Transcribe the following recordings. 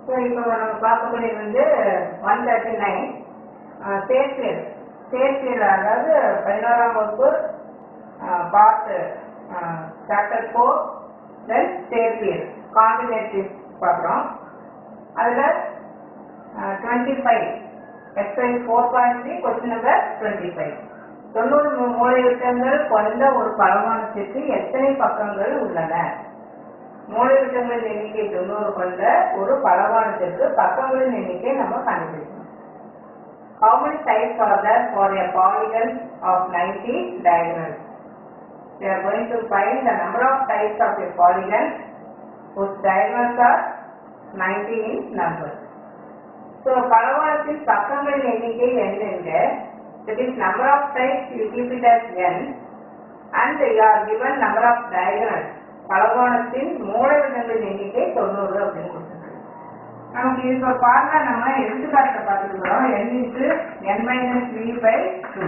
So இப்போ நம்ம பார்க்கக்கூடியது வந்து ஒன் தேர்ட்டி நைன் சேர்த்தியல் சேர்த்தியல் அதாவது பதினோராம் வகுப்பு பார்ட் சாப்டர் ஃபோர் தென் சேர்த்தியல் காம்பினேட்டிவ் பார்க்குறோம் அதில் twenty five exercise four point three question number twenty five தொண்ணூறு மூ- மூலைவிட்டங்கள் கொண்ட ஒரு பலமானத்திற்கு எத்தனை பக்கங்கள் உள்ளன மூலைவிட்டங்களின் எண்ணிக்கை தொண்ணூறு கொண்ட ஒரு பலவானத்திற்கு பக்கங்களின் எண்ணிக்கை நம்ம கண்டுபிடிக்கணும் How many sides are there for a polygon of 90 diagonals? We are going to find the number of sides of a polygon whose diagonals are 90 in number. So, பலவானத்தின் பக்கங்களின் எண்ணிக்கை n என்க that is number of sides you keep it as n and you are given number of diagonals பலகோணத்தின் மூலவிடங்களின் எண்ணிக்கை தொண்ணூறு அப்படின்னு கொடுத்துருக்காங்க நமக்கு இது ஒரு பார்ல நம்ம எடுத்துக்காட்டை பார்த்துருக்கிறோம் n into n minus V by two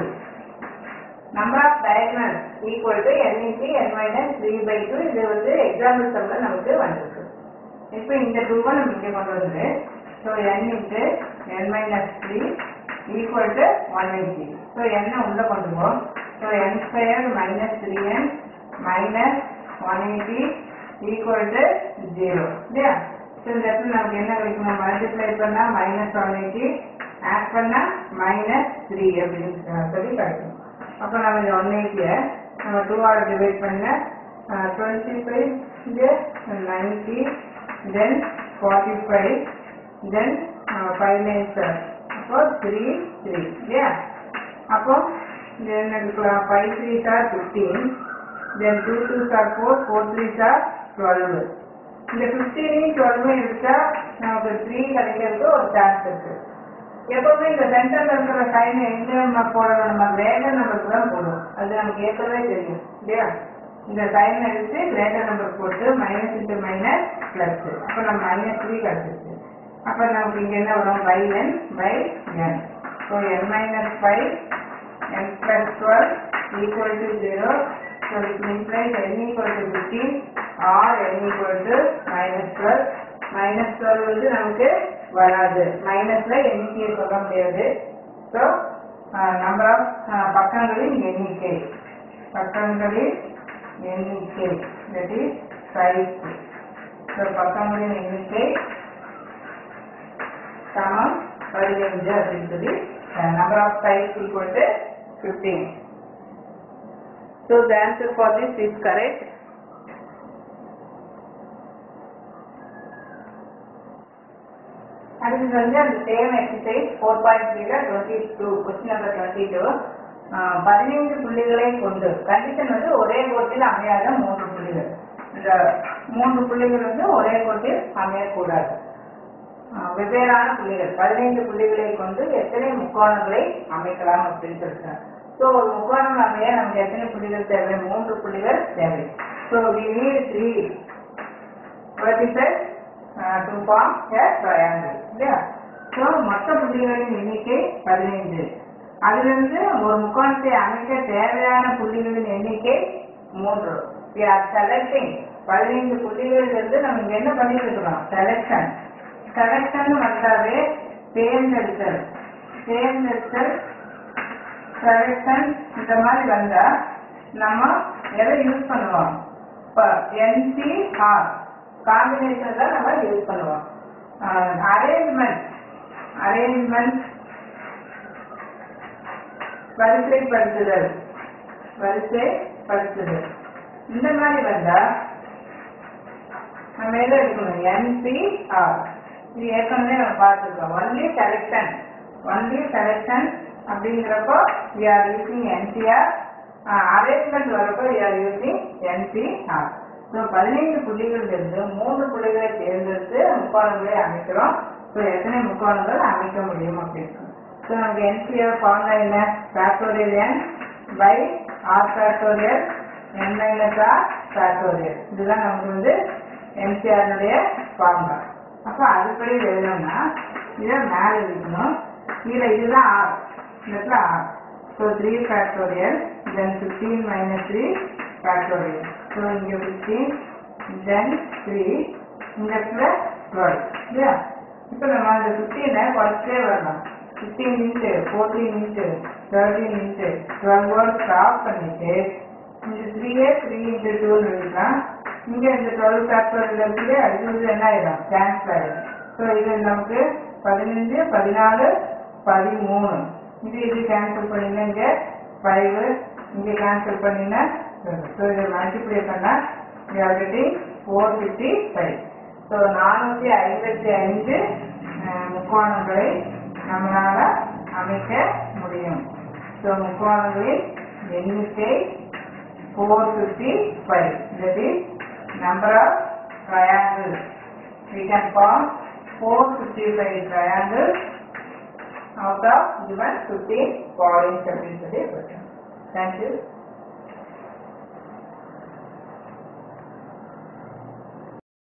number of diagonal equal to n into n minus V by two இது வந்து எக்ஸாம்பிள் சம்ல நமக்கு வந்திருக்கு இப்போ இந்த டூவை நம்ம இங்கே கொண்டு வந்து so n into n minus three equal to one eighty so n உள்ள கொண்டு போவோம் so n square minus three N minus one eighty equal to zero இல்லையா ஸோ இந்த இடத்துல நமக்கு என்ன கிடைக்கும் மல்டிப்ளை பண்ணால் மைனஸ் ஒன் எயிட்டி ஆட் பண்ணால் மைனஸ் த்ரீ அப்படின்னு சொல்லி கிடைக்கும் அப்போ நம்ம இந்த ஒன் எயிட்டியை நம்ம டூவால் டிவைட் பண்ண டுவெண்ட்டி ஃபைவ் இது ninety then forty five then five nine sir அப்போ த்ரீ த்ரீ இல்லையா அப்போ இது என்ன எடுக்கலாம் five three sir fifteen then two two sir four four three sir twelve இந்த ஃபிஃப்டீனையும் டுவெல்வும் எடுத்தா நமக்கு த்ரீ கிடைக்கிறதுக்கு ஒரு சான்ஸ் இருக்கு எப்பவுமே இந்த சென்டர்ல இருக்கிற சைன் எங்க நம்ம போடணும் நம்ம கிரேட்டர் நம்பருக்கு தான் போடுவோம் அது நமக்கு ஏற்கனவே தெரியும் இல்லையா இந்த சைன் எடுத்து கிரேட்டர் நம்பர் போட்டு மைனஸ் இன்ட்டு மைனஸ் பிளஸ் அப்போ நம்ம மைனஸ் த்ரீ கிடைச்சிருக்கு அப்போ நமக்கு இங்க என்ன வரும் by n by n so n minus five n plus 12 equal to 0. So it implies n equal to 15 or n equal to minus 12. Minus 12 வந்து நமக்கு வராது மைனஸ்ல எண்ணிக்கையை சொல்ல முடியாது ஸோ நம்பர் ஆஃப் பக்கங்களின் எண்ணிக்கை பக்கங்களின் எண்ணிக்கை தட் இஸ் சைஸ் ஸோ பக்கங்களின் எண்ணிக்கை சமம் பதினைஞ்சு அப்படின்னு சொல்லி நம்பர் ஆஃப் சைஸ் equal to fifteen so the answer for this is correct அடுத்தது வந்து அந்த சேம் எக்ஸசைஸ் ஃபோர் பாயிண்ட் த்ரீல twenty two question number twenty two பதினைந்து புள்ளிகளை கொண்டு கண்டிஷன் வந்து ஒரே கோட்டில் அமையாத மூன்று புள்ளிகள் இந்த மூன்று புள்ளிகள் வந்து ஒரே கோட்டில் அமையக்கூடாது ஆஹ் வெவ்வேறான புள்ளிகள் பதினைந்து புள்ளிகளை கொண்டு எத்தனை முக்கோணங்களை அமைக்கலாம் அப்படின்னு சொல்லிட்டாங்க ஸோ ஒரு முக்கோணம் அமைய நமக்கு எத்தனை புள்ளிகள் தேவை மூன்று புள்ளிகள் தேவை so we need three vertices uh, to form a triangle இல்லையா ஸோ மொத்த புள்ளிகளின் எண்ணிக்கை பதினைந்து அதிலிருந்து ஒரு முக்கோணத்தை அமைக்க தேவையான புள்ளிகளின் எண்ணிக்கை மூன்று we are selecting பதினைந்து புள்ளிகளிலிருந்து நம்ம இங்க என்ன பண்ணிட்டு இருக்கிறோம் செலக்ஷன் செலக்ஷன் வந்தாவே தேர்ந்தெடுத்தல் தேர்ந்தெடுத்தல் செலக்ஷன் இந்த மாதிரி வந்தா நம்ம எதை யூஸ் பண்ணுவோம் இப்போ என்சிஆர் காம்பினேஷன் தான் நம்ம யூஸ் பண்ணுவோம் அரேஞ்ச்மெண்ட் அரேஞ்ச்மெண்ட் வரிசைப்படுத்துதல் வரிசைப்படுத்துதல் இந்த மாதிரி வந்தா நம்ம எதை எடுக்கணும் என்பிஆர் இது ஏற்கனவே நம்ம பார்த்துருக்கோம் ஒன்லி செலக்ஷன் ஒன்லி செலக்ஷன் அப்படிங்கிறப்போ we are using nCr arrangement வரப்போ we are using nCr so பதினைந்து புள்ளிகளிலிருந்து மூன்று புள்ளிகளை தேர்ந்தெடுத்து முக்கோணங்களை அமைக்கிறோம் ஸோ எத்தனை முக்கோணங்கள் அமைக்க முடியும் அப்படின்னு ஸோ நமக்கு என்சிஆர் ஃபார்முலா என்ன factorial n by r factorial n minus r factorial இதுதான் நமக்கு வந்து என்சிஆருடைய ஃபார்முலா அப்போ அதுபடி எழுதணும்னா இதை மேலே இருக்கணும் கீழே இதுதான் ஆர் இந்த இடத்துல r so three factorial then fifteen minus three factorial so இங்கே ஃபிஃப்டீன் தென் த்ரீ இந்த இடத்துல டுவெல் இல்லையா இப்போ நம்ம அந்த ஃபிஃப்டீனை குறைச்சிட்டே வரலாம் fifteen into fourteen into thirteen into twelve word stop பண்ணிட்டு இந்த த்ரீயே த்ரீ இன்ட்டு டூன்னு எழுதிக்கலாம் இங்கே இந்த டுவெல் ஃபேக்டர் இருக்குது அது வந்து என்ன ஆயிடும் கேன்சல் ஆயிடும் ஸோ இது நமக்கு பதினஞ்சு பதினாலு பதிமூணு இது இது கேன்சல் பண்ணினா இங்கே ஃபைவ் இங்கே கேன்சல் பண்ணினா ஸோ இதை மல்டிப்ளை பண்ணால் இங்கே already four fifty five so நானூற்றி ஐம்பத்தி ஐந்து முக்கோணங்களை நம்மளால அமைக்க முடியும் ஸோ முக்கோணங்களின் எண்ணிக்கை four fifty five that is number of triangles we can form 455 triangles out of given 15 points அப்படின்னு சொல்லி கொடுத்தோம். Thank you.